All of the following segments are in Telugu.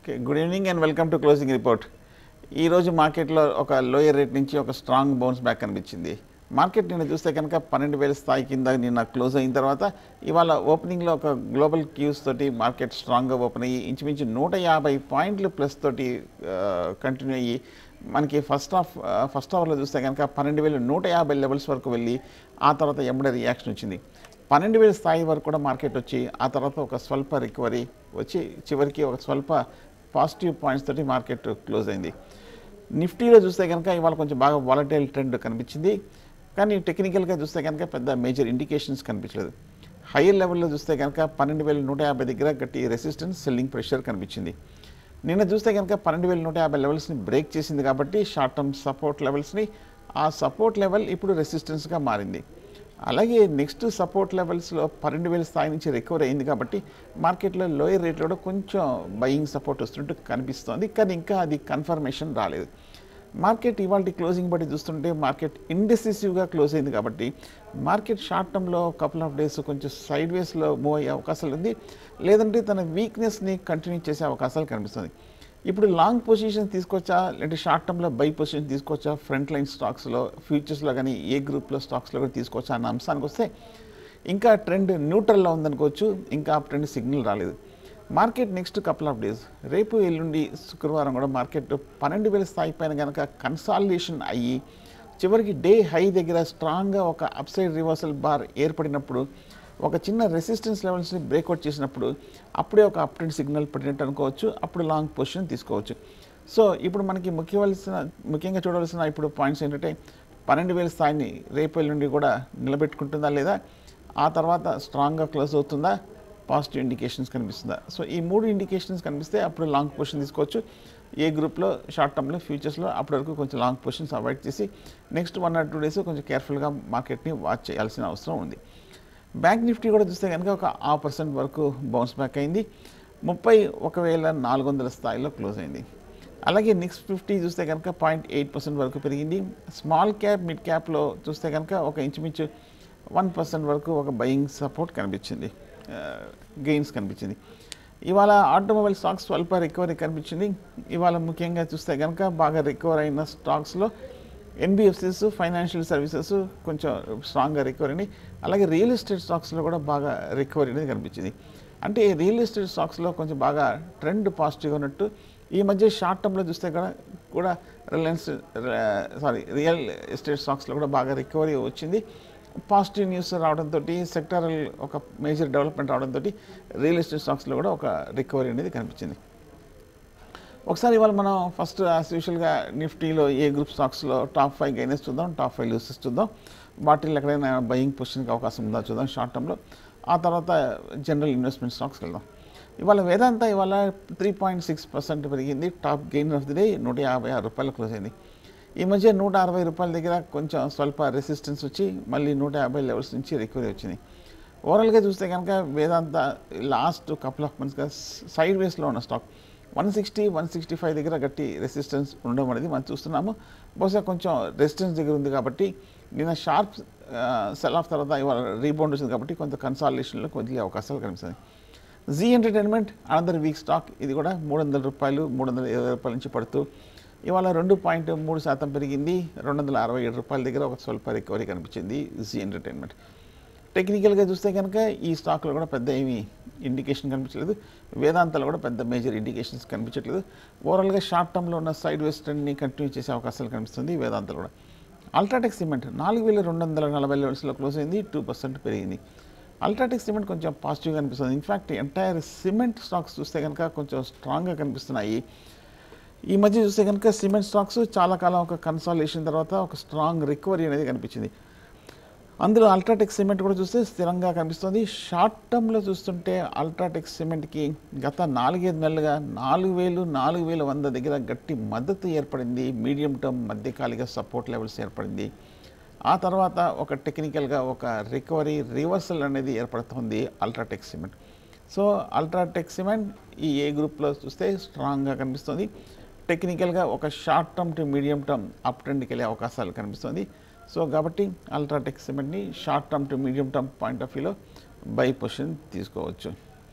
okay good evening and welcome to closing report ఈరోజు మార్కెట్లో ఒక లోయర్ రేట్ నుంచి ఒక స్ట్రాంగ్ బౌన్స్ బ్యాక్ కనిపించింది మార్కెట్ నిన్న చూస్తే కనుక పన్నెండు వేల స్థాయి కింద నిన్న క్లోజ్ అయిన తర్వాత ఇవాళ ఓపెనింగ్లో ఒక గ్లోబల్ క్యూస్ తోటి మార్కెట్ స్ట్రాంగ్గా ఓపెన్ అయ్యి ఇంచుమించు నూట యాభై పాయింట్లు ప్లస్ తోటి కంటిన్యూ అయ్యి మనకి ఫస్ట్ హాఫ్ ఫస్ట్ అవర్లో చూస్తే కనుక పన్నెండు వేలు నూట యాభై లెవెల్స్ వరకు వెళ్ళి ఆ తర్వాత ఎంబడే రియాక్షన్ వచ్చింది పన్నెండు వేల స్థాయి వరకు కూడా మార్కెట్ వచ్చి ఆ తర్వాత ఒక స్వల్ప రికవరీ వచ్చి చివరికి ఒక స్వల్ప పాజిటివ్ పాయింట్స్ తోటి మార్కెట్ క్లోజ్ అయింది నిఫ్టీలో చూస్తే కనుక ఇవాళ కొంచెం బాగా వాలటైల్ ట్రెండ్ కనిపించింది కానీ టెక్నికల్గా చూస్తే కనుక పెద్ద మేజర్ ఇండికేషన్స్ కనిపించలేదు హైయర్ లెవెల్లో చూస్తే కనుక పన్నెండు వేల నూట యాభై దగ్గర గట్టి రెసిస్టెన్స్ సెల్లింగ్ ప్రెషర్ కనిపించింది నిన్న చూస్తే కనుక పన్నెండు వేల నూట యాభై లెవెల్స్ని బ్రేక్ చేసింది కాబట్టి షార్ట్ టర్మ్ సపోర్ట్ లెవెల్స్ని ఆ సపోర్ట్ లెవెల్ ఇప్పుడు రెసిస్టెన్స్గా మారింది అలాగే నెక్స్ట్ సపోర్ట్ లెవెల్స్లో పన్నెండు వేల స్థాయి నుంచి రికవర్ అయింది కాబట్టి మార్కెట్లో లోయర్ రేట్లో కూడా కొంచెం బయింగ్ సపోర్ట్ వస్తున్నట్టు కనిపిస్తోంది కానీ ఇంకా అది కన్ఫర్మేషన్ రాలేదు మార్కెట్ ఇవాళ క్లోజింగ్ బట్టి చూస్తుంటే మార్కెట్ ఇండెసిసివ్గా క్లోజ్ అయింది కాబట్టి మార్కెట్ షార్ట్ టర్మ్లో కపుల్ ఆఫ్ డేస్ కొంచెం సైడ్ వేస్లో మూవ్ అయ్యే అవకాశాలు ఉంది లేదంటే తన వీక్నెస్ని కంటిన్యూ చేసే అవకాశాలు కనిపిస్తుంది ఇప్పుడు లాంగ్ పొజిషన్ తీసుకొచ్చా లేదంటే షార్ట్ టర్మ్లో బై పొజిషన్ తీసుకొచ్చా ఫ్రంట్ లైన్ స్టాక్స్లో ఫ్యూచర్స్లో కానీ ఏ గ్రూప్లో స్టాక్స్లో కూడా తీసుకొచ్చా అన్న అంశానికి వస్తే ఇంకా ట్రెండ్ న్యూట్రల్లో ఉందనుకోవచ్చు ఇంకా ఆ ట్రెండ్ సిగ్నల్ రాలేదు market next couple of days రేపు ఎల్లుండి శుక్రవారం కూడా మార్కెట్ పన్నెండు వేల స్థాయి పైన కనుక కన్సాలిడేషన్ అయ్యి చివరికి డే హై దగ్గర స్ట్రాంగ్గా ఒక అప్సైడ్ రివర్సల్ బార్ ఏర్పడినప్పుడు ఒక చిన్న రెసిస్టెన్స్ లెవెల్స్ని బ్రేక్అవుట్ చేసినప్పుడు అప్పుడే ఒక అప్ ట్రెండ్ సిగ్నల్ పడినట్టు అనుకోవచ్చు అప్పుడు లాంగ్ పొజిషన్ తీసుకోవచ్చు సో ఇప్పుడు మనకి ముఖ్యవలసిన ముఖ్యంగా చూడవలసిన ఇప్పుడు పాయింట్స్ ఏంటంటే పన్నెండు వేల స్థాయిని రేపు ఎల్లుండి కూడా నిలబెట్టుకుంటుందా లేదా ఆ తర్వాత స్ట్రాంగ్గా క్లోజ్ అవుతుందా పాజిటివ్ ఇండికేషన్స్ కనిపిస్తుందా సో ఈ మూడు ఇండికేషన్స్ కనిపిస్తే అప్పుడు లాంగ్ పొజిషన్ తీసుకోవచ్చు ఏ గ్రూప్లో షార్ట్ టర్మ్లో ఫ్యూచర్స్లో అప్పటి వరకు కొంచెం లాంగ్ పొజిషన్స్ అవాయిడ్ చేసి next one or two days కొంచెం కేర్ఫుల్గా మార్కెట్ని వాచ్ చేయాల్సిన అవసరం ఉంది బ్యాంక్ నిఫ్టీ కూడా చూస్తే కనుక ఒక ఆ పర్సెంట్ వరకు బౌన్స్ బ్యాక్ అయింది ముప్పై ఒక వేల నాలుగు వందల స్థాయిలో క్లోజ్ అయింది అలాగే నెక్స్ట్ ఫిఫ్టీ చూస్తే కనుక పాయింట్ ఎయిట్ పర్సెంట్ వరకు పెరిగింది స్మాల్ క్యాప్ మిడ్ క్యాప్లో చూస్తే కనుక ఒక ఇంచుమించు వన్ పర్సెంట్ వరకు ఒక బయింగ్ సపోర్ట్ కనిపించింది గెయిన్స్ కనిపించింది ఇవాళ ఆటోమొబైల్ స్టాక్స్ స్వల్ప రికవరీ కనిపించింది ఇవాళ ముఖ్యంగా చూస్తే కనుక బాగా రికవర్ అయిన స్టాక్స్లో ఎన్బిఎఫ్సిస్ ఫైనాన్షియల్ సర్వీసెస్ కొంచెం స్ట్రాంగ్గా రికవరీ అయినాయి అలాగే రియల్ ఎస్టేట్ స్టాక్స్లో కూడా బాగా రికవరీ అనేది కనిపించింది అంటే రియల్ ఎస్టేట్ స్టాక్స్లో కొంచెం బాగా ట్రెండ్ పాజిటివ్గా ఉన్నట్టు ఈ మధ్య షార్ట్ టర్మ్లో చూస్తే కూడా కూడా రిలయన్స్ సారీ రియల్ ఎస్టేట్ స్టాక్స్లో కూడా బాగా రికవరీ వచ్చింది పాజిటివ్ న్యూస్ రావడంతో సెక్టరల్ ఒక మేజర్ డెవలప్మెంట్ రావడంతో రియల్ ఎస్టేట్ స్టాక్స్లో కూడా ఒక రికవరీ అనేది కనిపించింది ఒకసారి ఇవాళ మనం ఫస్ట్ యాజ్ యూజువల్గా నిఫ్టీలో ఏ గ్రూప్ స్టాక్స్లో టాప్ ఫైవ్ గైనెస్ చూద్దాం టాప్ ఫైవ్ లూసెస్ చూద్దాం వాటిల్లో ఎక్కడైనా బయింగ్ పొజిషన్కి అవకాశం ఉందా చూద్దాం షార్ట్ టర్మ్లో ఆ తర్వాత జనరల్ ఇన్వెస్ట్మెంట్ స్టాక్స్కి వెళ్దాం ఇవాళ వేదాంత ఇవాళ త్రీ పాయింట్ సిక్స్ పర్సెంట్ పెరిగింది top gain of the day నూట యాభై ఆరు రూపాయలు క్లోజ్ అయింది ఈ మధ్య నూట అరవై రూపాయల దగ్గర కొంచెం స్వల్ప రెసిస్టెన్స్ వచ్చి మళ్ళీ నూట యాభై లెవెల్స్ నుంచి రికవరీ వచ్చింది ఓవరాల్గా చూస్తే కనుక వేదాంత లాస్ట్ కపుల్ ఆఫ్ మంత్స్గా సైడ్ వేస్లో ఉన్న stock one sixty one sixty five దగ్గర గట్టి రెసిస్టెన్స్ ఉండడం అనేది మనం చూస్తున్నాము బహుశా కొంచెం రెసిస్టెన్స్ దగ్గర ఉంది కాబట్టి నిన్న షార్ప్ సెల్ ఆఫ్ తర్వాత ఇవాళ రీబౌండ్ వచ్చింది కాబట్టి కొంత కన్సాలిడేషన్లో కొద్దిగా అవకాశాలు కనిపిస్తుంది Zee entertainment another weak stock ఇది కూడా మూడు వందల రూపాయలు మూడు వందల ఇరవై రూపాయల నుంచి పడుతూ ఇవాళ రెండు పాయింట్ మూడు శాతం పెరిగింది రెండు వందల అరవై ఏడు రూపాయల దగ్గర ఒక స్వల్ప రికవరీ కనిపించింది జీ ఎంటర్టైన్మెంట్ టెక్నికల్గా చూస్తే కనుక ఈ స్టాక్లో కూడా పెద్ద ఏమీ ఇండికేషన్ కనిపించలేదు వేదాంతాలు కూడా పెద్ద మేజర్ ఇండికేషన్స్ కనిపించట్లేదు ఓవరాల్గా షార్ట్ టర్మ్లో ఉన్న సైడ్ వేస్ ట్రెండ్ని కంటిన్యూ చేసే అవకాశాలు కనిపిస్తుంది వేదాంతాలు కూడా అల్ట్రాటెక్ సిమెంట్ నాలుగు వేల రెండు వందల నలభై లెవెల్స్లో క్లోజ్ అయింది టూ పర్సెంట్ పెరిగింది అల్ట్రాటెక్ సిమెంట్ కొంచెం పాజిటివ్గా కనిపిస్తుంది ఇన్ఫ్యాక్ట్ ఎంటైర్ సిమెంట్ స్టాక్స్ చూస్తే కనుక కొంచెం స్ట్రాంగ్గా కనిపిస్తున్నాయి ఈ మధ్య చూస్తే కనుక సిమెంట్ స్టాక్స్ చాలా కాలం ఒక కన్సాలేషన్ తర్వాత ఒక స్ట్రాంగ్ రికవరీ అనేది కనిపించింది అందులో అల్ట్రాటెక్ సిమెంట్ కూడా చూస్తే స్థిరంగా కనిపిస్తుంది షార్ట్ టర్మ్లో చూస్తుంటే అల్ట్రాటెక్ సిమెంట్కి గత నాలుగైదు నెలలుగా నాలుగు వేలు నాలుగు వేల వంద దగ్గర గట్టి మద్దతు ఏర్పడింది మీడియం టర్మ్ మధ్యకాలిక సపోర్ట్ లెవెల్స్ ఏర్పడింది ఆ తర్వాత ఒక టెక్నికల్గా ఒక రికవరీ రివర్సల్ అనేది ఏర్పడుతుంది UltraTech cement so UltraTech cement ఈ ఏ గ్రూప్లో చూస్తే స్ట్రాంగ్గా కనిపిస్తుంది టెక్నికల్గా ఒక short term to medium term up ట్రెండ్కి వెళ్ళే అవకాశాలు కనిపిస్తుంది సో కాబట్టి అల్ట్రాటెక్ సిమెంట్ని short term to medium term point of వ్యూలో బై పొజిషన్ తీసుకోవచ్చు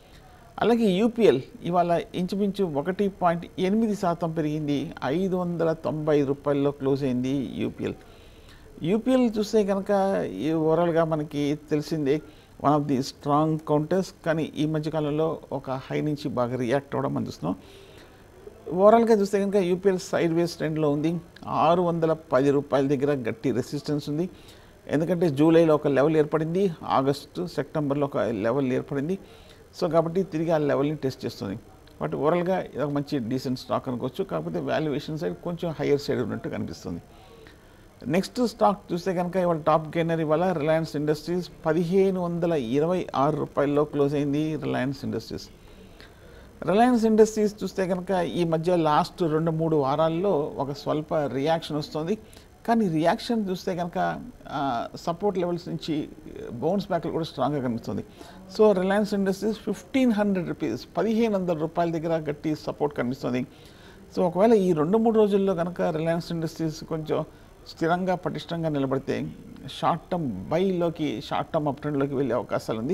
అలాగే యూపీఎల్ ఇవాళ ఇంచుమించు ఒకటి పాయింట్ ఎనిమిది శాతం పెరిగింది ఐదు వందల తొంభై రూపాయల్లో క్లోజ్ అయింది యూపీఎల్ యూపీఎల్ చూస్తే కనుక ఈ ఓవరాల్గా మనకి తెలిసిందే one of the strong counters కానీ ఈ మధ్యకాలంలో ఒక హై నుంచి బాగా రియాక్ట్ అవ్వడం మనం చూస్తున్నాం ఓవరాల్గా చూస్తే కనుక యూపీఎల్ సైడ్ వేస్ ట్రెండ్లో ఉంది ఆరు వందల పది రూపాయల దగ్గర గట్టి రెసిస్టెన్స్ ఉంది ఎందుకంటే జూలైలో ఒక లెవెల్ ఏర్పడింది ఆగస్టు సెప్టెంబర్లో ఒక లెవెల్ ఏర్పడింది సో కాబట్టి తిరిగి ఆ లెవెల్ని టెస్ట్ చేస్తుంది బట్ ఓవరాల్గా ఇది ఒక మంచి డీసెంట్ స్టాక్ అనుకోవచ్చు కాకపోతే వాల్యుయేషన్ సైడ్ కొంచెం హయ్యర్ సైడ్ ఉన్నట్టు కనిపిస్తుంది నెక్స్ట్ స్టాక్ చూస్తే కనుక ఇవాళ టాప్ గెయినర్ ఇవాళ రిలయన్స్ ఇండస్ట్రీస్ పదిహేను వందల ఇరవై ఆరు రూపాయల్లో క్లోజ్ అయింది రిలయన్స్ ఇండస్ట్రీస్ రిలయన్స్ ఇండస్ట్రీస్ చూస్తే కనుక ఈ మధ్య లాస్ట్ రెండు మూడు వారాల్లో ఒక స్వల్ప రియాక్షన్ వస్తుంది కానీ రియాక్షన్ చూస్తే కనుక సపోర్ట్ లెవెల్స్ నుంచి బౌన్స్ బ్యాక్లు కూడా స్ట్రాంగ్గా కనిపిస్తుంది so Reliance Industries fifteen hundred rupees పదిహేను వందల రూపాయల దగ్గర గట్టి సపోర్ట్ కనిపిస్తుంది సో ఒకవేళ ఈ రెండు మూడు రోజుల్లో కనుక రిలయన్స్ ఇండస్ట్రీస్ కొంచెం స్థిరంగా పటిష్టంగా నిలబడితే షార్ట్ టర్మ్ బైలోకి షార్ట్ టర్మ్ అప్ ట్రెండ్లోకి వెళ్ళే అవకాశాలు ఉంది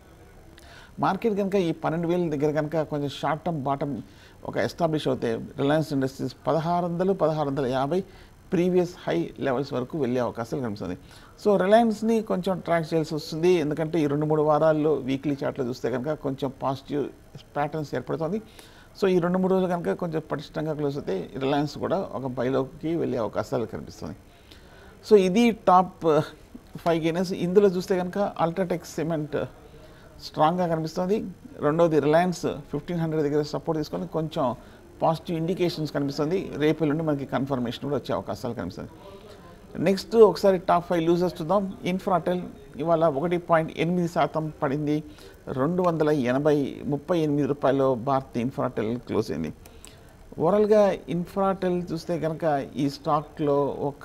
మార్కెట్ కనుక ఈ పన్నెండు వేల దగ్గర కనుక కొంచెం షార్ట్ టర్మ్ బాటమ్ ఒక ఎస్టాబ్లిష్ అవుతే రిలయన్స్ ఇండస్ట్రీస్ పదహారు వందలు పదహారు వందల యాభై ప్రీవియస్ హై లెవెల్స్ వరకు వెళ్ళే అవకాశాలు కనిపిస్తుంది సో రిలయన్స్ని కొంచెం ట్రాక్ చేయాల్సి వస్తుంది ఎందుకంటే ఈ రెండు మూడు వారాల్లో వీక్లీ చార్ట్లో చూస్తే కనుక కొంచెం పాజిటివ్ ప్యాటర్న్స్ ఏర్పడుతుంది సో ఈ రెండు మూడు రోజులు కనుక కొంచెం పటిష్టంగా క్లోజ్ అయితే రిలయన్స్ కూడా ఒక బైలోకి వెళ్ళే అవకాశాలు కనిపిస్తుంది సో ఇది టాప్ ఫైవ్ గెయినర్స్ ఇందులో చూస్తే కనుక అల్ట్రాటెక్ సిమెంట్ స్ట్రాంగ్గా కనిపిస్తుంది రెండవది రిలయన్స్ ఫిఫ్టీన్ హండ్రెడ్ దగ్గర సపోర్ట్ తీసుకొని కొంచెం పాజిటివ్ ఇండికేషన్స్ కనిపిస్తుంది రేపు నుండి మనకి కన్ఫర్మేషన్ కూడా వచ్చే అవకాశాలు కనిపిస్తుంది నెక్స్ట్ ఒకసారి టాప్ ఫైవ్ లూజర్స్ చూద్దాం ఇన్ఫ్రాటెల్ ఇవాళ ఒకటి పాయింట్ ఎనిమిది శాతం పడింది రెండు వందల ఎనభై ముప్పై ఎనిమిది రూపాయలు భారత్ ఇన్ఫ్రాటెల్ క్లోజ్ అయింది ఓవరాల్గా ఇన్ఫ్రాటెల్ చూస్తే కనుక ఈ స్టాక్లో ఒక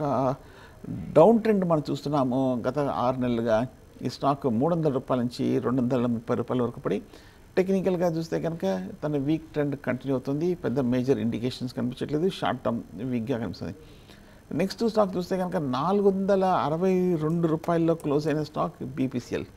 డౌన్ ట్రెండ్ మనం చూస్తున్నాము గత ఆరు నెలలుగా ఈ స్టాక్ మూడు వందల రూపాయల నుంచి రెండు వందల ముప్పై రూపాయల వరకు పడి టెక్నికల్గా చూస్తే కనుక తన వీక్ ట్రెండ్ కంటిన్యూ అవుతుంది పెద్ద మేజర్ ఇండికేషన్స్ కనిపించట్లేదు షార్ట్ టర్మ్ వీక్గా కనిపిస్తుంది నెక్స్ట్ స్టాక్ చూస్తే కనుక నాలుగు వందల అరవై రెండు రూపాయల్లో క్లోజ్ అయిన స్టాక్ బీపీసీఎల్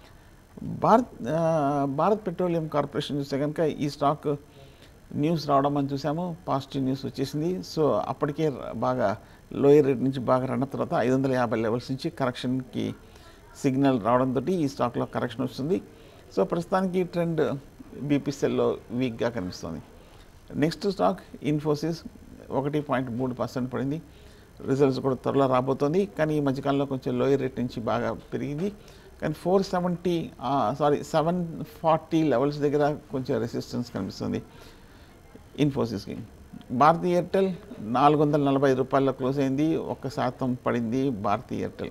భారత్ ఆ, భారత్ పెట్రోలియం కార్పొరేషన్ చూస్తే కనుక ఈ స్టాక్ న్యూస్ రావడం మనం చూసాము పాజిటివ్ న్యూస్ వచ్చేసింది సో అప్పటికే బాగా లోయర్ రేట్ నుంచి బాగా రన్ తర్వాత ఐదు వందల యాభై లెవెల్స్ నుంచి కరెక్షన్కి సిగ్నల్ రావడంతో ఈ స్టాక్లో కరెక్షన్ వస్తుంది సో ప్రస్తుతానికి ట్రెండ్ బీపీసీఎల్లో వీక్గా కనిపిస్తుంది నెక్స్ట్ స్టాక్ ఇన్ఫోసిస్ ఒకటి పాయింట్ మూడు పర్సెంట్ పడింది రిజల్ట్స్ కూడా త్వరలో రాబోతోంది కానీ ఈ మధ్యకాలంలో కొంచెం లోయర్ రేట్ నుంచి బాగా పెరిగింది కానీ four seventy sorry seven forty levels దగ్గర కొంచెం రెసిస్టెన్స్ కనిపిస్తుంది ఇన్ఫోసిస్కి భారతీ ఎయిర్టెల్ నాలుగు వందల నలభై ఐదు రూపాయల్లో క్లోజ్ అయింది ఒక్క శాతం పడింది భారతీ ఎయిర్టెల్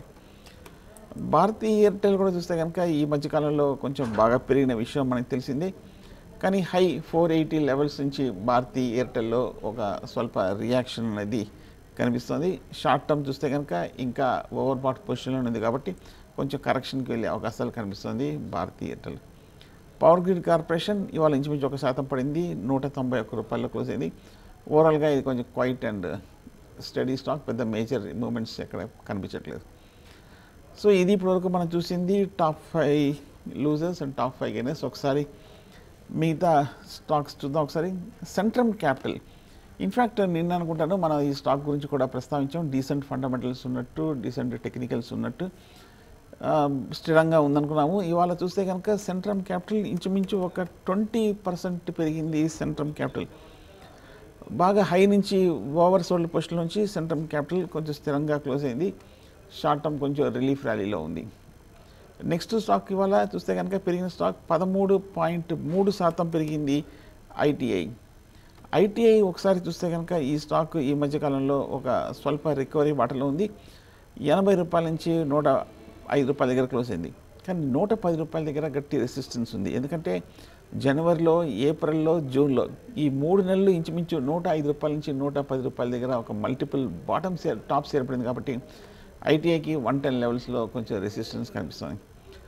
భారతీ ఎయిర్టెల్ కూడా చూస్తే కనుక ఈ మధ్యకాలంలో కొంచెం బాగా పెరిగిన విషయం మనకి తెలిసిందే కానీ హై ఫోర్ ఎయిటీ లెవెల్స్ నుంచి భారతీ ఎయిర్టెల్లో ఒక స్వల్ప రియాక్షన్ అనేది కనిపిస్తుంది షార్ట్ టర్మ్ చూస్తే కనుక ఇంకా ఓవర్ బాట్ పొజిషన్లో ఉంది కాబట్టి కొంచెం కరెక్షన్కి వెళ్ళే అవకాశాలు కనిపిస్తుంది Bharti Airtel Power Grid Corporation ఇవాళ ఇంచుమించు ఒక శాతం పడింది నూట తొంభై ఒక్క రూపాయల్లో క్లోజ్ అయింది ఓవరాల్గా ఇది కొంచెం క్వైట్ అండ్ స్టడీ స్టాక్ పెద్ద మేజర్ మూమెంట్స్ ఎక్కడ కనిపించట్లేదు సో ఇది ఇప్పటివరకు మనం చూసింది top five losers and top five gainers ఒకసారి మిగతా స్టాక్స్ చూద్దాం ఒకసారి సెంట్రమ్ క్యాపిటల్ ఇన్ఫ్యాక్ట్ నిన్న అనుకుంటాను మనం ఈ స్టాక్ గురించి కూడా ప్రస్తావించాం డీసెంట్ ఫండమెంటల్స్ ఉన్నట్టు డీసెంట్ టెక్నికల్స్ ఉన్నట్టు ఆ, స్థిరంగా ఉందనుకున్నాము ఇవాళ చూస్తే కనుక సెంట్రమ్ క్యాపిటల్ ఇంచుమించు ఒక ట్వంటీ పర్సెంట్ పెరిగింది సెంట్రమ్ క్యాపిటల్ బాగా హై నుంచి ఓవర్ సోల్డ్ పొజిషన్ నుంచి సెంట్రమ్ క్యాపిటల్ కొంచెం స్థిరంగా క్లోజ్ అయింది షార్ట్ టర్మ్ కొంచెం రిలీఫ్ ర్యాలీలో ఉంది నెక్స్ట్ స్టాక్ ఇవాళ చూస్తే కనుక పెరిగిన స్టాక్ పదమూడు పాయింట్ మూడు శాతం పెరిగింది ఐటీఐ ఐటీఐ ఒకసారి చూస్తే కనుక ఈ స్టాక్ ఈ మధ్యకాలంలో ఒక స్వల్ప రికవరీ బాటలో ఉంది ఎనభై రూపాయల నుంచి నూట ఐదు రూపాయల దగ్గర క్లోజ్ అయింది కానీ నూట పది రూపాయల దగ్గర గట్టి రెసిస్టెన్స్ ఉంది ఎందుకంటే జనవరిలో ఏప్రిల్లో జూన్లో ఈ మూడు నెలలు ఇంచుమించు నూట ఐదు రూపాయల నుంచి నూట పది రూపాయల దగ్గర ఒక మల్టిపుల్ బాటమ్స్ టాప్స్ ఏర్పడింది కాబట్టి ఐటీఐకి వన్ టెన్ లెవెల్స్లో కొంచెం రెసిస్టెన్స్ కనిపిస్తుంది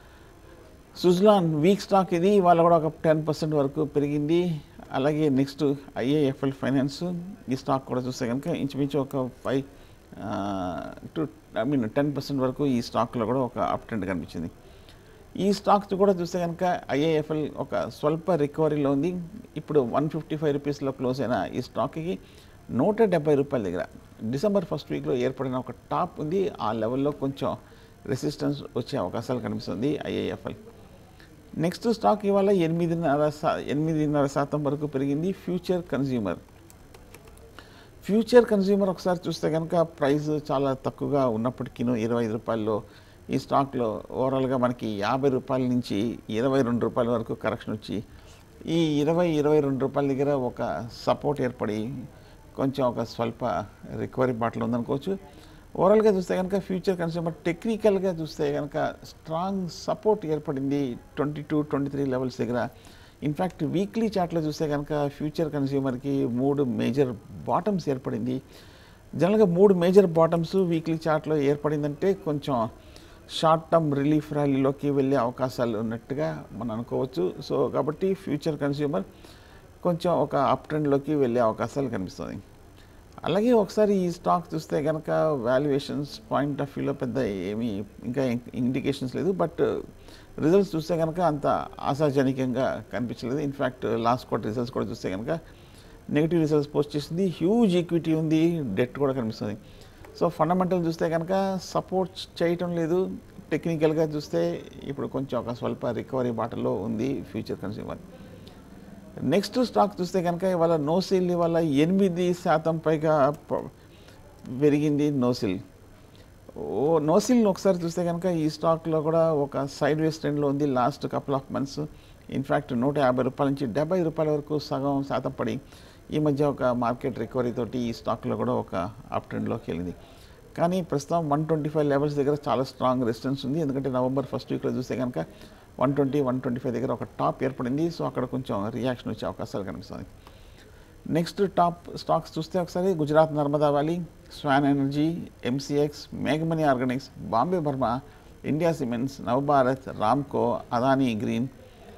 సుజ్లాన్ వీక్ స్టాక్ ఇది వాళ్ళ కూడా ఒక టెన్ పర్సెంట్ వరకు పెరిగింది అలాగే నెక్స్ట్ ఐఏఎఫ్ఎల్ ఫైనాన్స్ ఈ స్టాక్ కూడా చూస్తే కనుక ఇంచుమించు ఒక five to I mean ten percent వరకు ఈ స్టాక్లో కూడా ఒక అప్ ట్రెండ్ కనిపించింది ఈ స్టాక్స్ కూడా చూస్తే కనుక ఐఏఎఫ్ఎల్ ఒక స్వల్ప రికవరీలో ఉంది ఇప్పుడు వన్ ఫిఫ్టీ ఫైవ్ రూపీస్లో క్లోజ్ అయిన ఈ స్టాక్కి నూట డెబ్బై రూపాయల దగ్గర డిసెంబర్ ఫస్ట్ వీక్లో ఏర్పడిన ఒక టాప్ ఉంది ఆ లెవెల్లో కొంచెం రెసిస్టెన్స్ వచ్చే అవకాశాలు కనిపిస్తుంది ఐఏఎఫ్ఎల్ నెక్స్ట్ స్టాక్ ఇవాళ ఎనిమిదిన్నర శా ఎనిమిదిన్నర శాతం వరకు పెరిగింది ఫ్యూచర్ కన్జ్యూమర్ ఫ్యూచర్ కన్జ్యూమర్ ఒకసారి చూస్తే కనుక ప్రైస్ చాలా తక్కువగా ఉన్నప్పటికీ ఇరవై ఐదు రూపాయల్లో ఈ స్టాక్లో ఓవరాల్గా మనకి యాభై రూపాయల నుంచి ఇరవై రెండు రూపాయల వరకు కరెక్షన్ వచ్చి ఈ ఇరవై ఇరవై రెండు రూపాయల దగ్గర ఒక సపోర్ట్ ఏర్పడి కొంచెం ఒక స్వల్ప రికవరీ బాటలో ఉందనుకోవచ్చు ఓవరాల్గా చూస్తే కనుక ఫ్యూచర్ కన్స్యూమర్ టెక్నికల్గా చూస్తే కనుక స్ట్రాంగ్ సపోర్ట్ ఏర్పడింది twenty two twenty three levels దగ్గర ఇన్ఫ్యాక్ట్ వీక్లీ చార్ట్లో చూస్తే కనుక ఫ్యూచర్ కన్స్యూమర్కి మూడు మేజర్ బాటమ్స్ ఏర్పడింది జనరల్గా మూడు మేజర్ బాటమ్స్ వీక్లీ చార్ట్లో ఏర్పడిందంటే కొంచెం షార్ట్ టర్మ్ రిలీఫ్ ర్యాలీలోకి వెళ్ళే అవకాశాలు ఉన్నట్టుగా మనం అనుకోవచ్చు సో కాబట్టి ఫ్యూచర్ కన్స్యూమర్ కొంచెం ఒక అప్ ట్రెండ్లోకి వెళ్ళే అవకాశాలు కనిపిస్తుంది అలాగే ఒకసారి ఈ స్టాక్ చూస్తే కనుక వాల్యుయేషన్స్ పాయింట్ ఆఫ్ వ్యూలో పెద్ద ఏమీ ఇంకా ఇండికేషన్స్ లేదు బట్ రిజల్ట్స్ చూస్తే కనుక అంత ఆశాజనకంగా కనిపించలేదు ఇన్ఫ్యాక్ట్ లాస్ట్ క్వార్టర్ రిజల్ట్స్ కూడా చూస్తే కనుక నెగిటివ్ రిజల్ట్స్ పోస్ట్ చేసింది హ్యూజ్ ఈక్విటీ ఉంది డెట్ కూడా కనిపిస్తుంది సో ఫండమెంటల్ చూస్తే కనుక సపోర్ట్ చేయటం లేదు టెక్నికల్గా చూస్తే ఇప్పుడు కొంచెం ఒక స్వల్ప రికవరీ బాటలో ఉంది ఫ్యూచర్ కన్స్యూమర్ నెక్స్ట్ స్టాక్ చూస్తే కనుక ఇవాళ నోసిల్ ఇవాళ ఎనిమిది శాతం పైగా ప- పెరిగింది నోసిల్ ఓ నోసిల్ ఒకసారి చూస్తే కనుక ఈ స్టాక్లో కూడా ఒక సైడ్ వేస్ ట్రెండ్లో ఉంది last couple of months in fact నూట యాభై రూపాయల నుంచి డెబ్బై రూపాయల వరకు సగం శాతం పడి ఈ మధ్య ఒక మార్కెట్ రికవరీ తోటి ఈ స్టాక్లో కూడా ఒక అప్ ట్రెండ్లోకి వెళ్ళింది కానీ ప్రస్తుతం వన్ ట్వంటీ ఫైవ్ లెవెల్స్ దగ్గర చాలా స్ట్రాంగ్ రెసిస్టెన్స్ ఉంది ఎందుకంటే నవంబర్ ఫస్ట్ వీక్లో చూస్తే కనుక one twenty one twenty five దగ్గర ఒక టాప్ ఏర్పడింది సో అక్కడ కొంచెం రియాక్షన్ వచ్చే అవకాశాలు కనిపిస్తుంది నెక్స్ట్ టాప్ స్టాక్స్ చూస్తే ఒకసారి Gujarat Narmada Valley Swan Energy MCX మేఘమణి Organics Bombay Burmah India Cements Navbharat Ramco Adani Green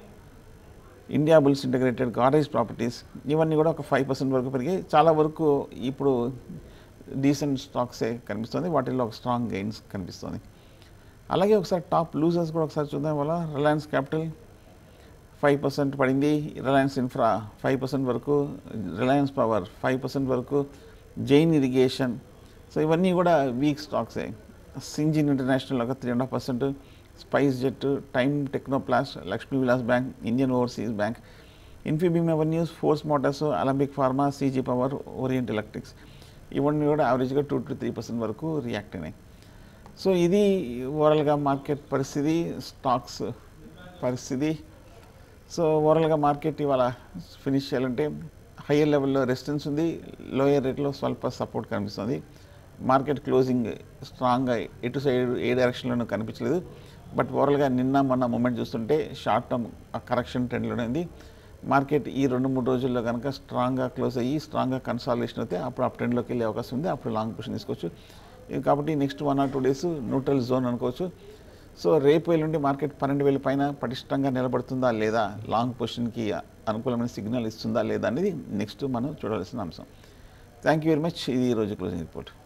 Indiabulls Integrated Garage Properties ఇవన్నీ కూడా ఒక ఫైవ్ పర్సెంట్ వరకు పెరిగాయి చాలా వరకు ఇప్పుడు డీసెంట్ స్టాక్సే కనిపిస్తుంది వాటిల్లో ఒక స్ట్రాంగ్ గెయిన్స్ కనిపిస్తుంది అలాగే ఒకసారి టాప్ లూజర్స్ కూడా ఒకసారి చూద్దాం వల్ల రిలయన్స్ క్యాపిటల్ ఫైవ్ పర్సెంట్ పడింది రిలయన్స్ ఇన్ఫ్రా ఫైవ్ పర్సెంట్ వరకు రిలయన్స్ పవర్ ఫైవ్ పర్సెంట్ వరకు జైన్ ఇరిగేషన్ సో ఇవన్నీ కూడా వీక్ స్టాక్సే సింజిన్ ఇంటర్నేషనల్ ఒక three and half percent SpiceJet Time Technoplast Lakshmi Vilas Bank Indian Overseas Bank Infibeam Avenues Force Motors Alembic Pharma CG Power Orient Electrics ఇవన్నీ కూడా యావరేజ్గా టూ టు త్రీ పర్సెంట్ వరకు రియాక్ట్ అయినాయి సో ఇది ఓవరాల్గా మార్కెట్ పరిస్థితి స్టాక్స్ పరిస్థితి సో ఓవరాల్గా మార్కెట్ ఇవాళ ఫినిష్ చేయాలంటే హయ్యర్ లెవెల్లో రెసిస్టెన్స్ ఉంది లోయర్ రేట్లో స్వల్ప సపోర్ట్ కనిపిస్తుంది మార్కెట్ క్లోజింగ్ స్ట్రాంగ్గా ఎటు సైడ్ ఏ డైరెక్షన్లోనూ కనిపించలేదు బట్ ఓవరాల్గా నిన్న మొన్న మూమెంట్ చూస్తుంటే షార్ట్ టర్మ్ కరెక్షన్ ట్రెండ్లోనే ఉంది మార్కెట్ ఈ రెండు మూడు రోజుల్లో కనుక స్ట్రాంగ్గా క్లోజ్ అయ్యి స్ట్రాంగ్గా కన్సాలిడేషన్ అయితే అప్పుడు అప్ ట్రెండ్లోకి వెళ్ళే అవకాశం ఉంది అప్పుడు లాంగ్ పొజిషన్ తీసుకోవచ్చు ఇది కాబట్టి next one or two days neutral zone అనుకోవచ్చు సో రేపు ఎల్లుండి మార్కెట్ పన్నెండు వేల పైన పటిష్టంగా నిలబడుతుందా లేదా లాంగ్ పొజిషన్కి అనుకూలమైన సిగ్నల్ ఇస్తుందా లేదా అనేది నెక్స్ట్ మనం చూడాల్సిన అంశం థ్యాంక్ యూ వెరీ మచ్ ఇది ఈరోజు క్లోజింగ్ రిపోర్ట్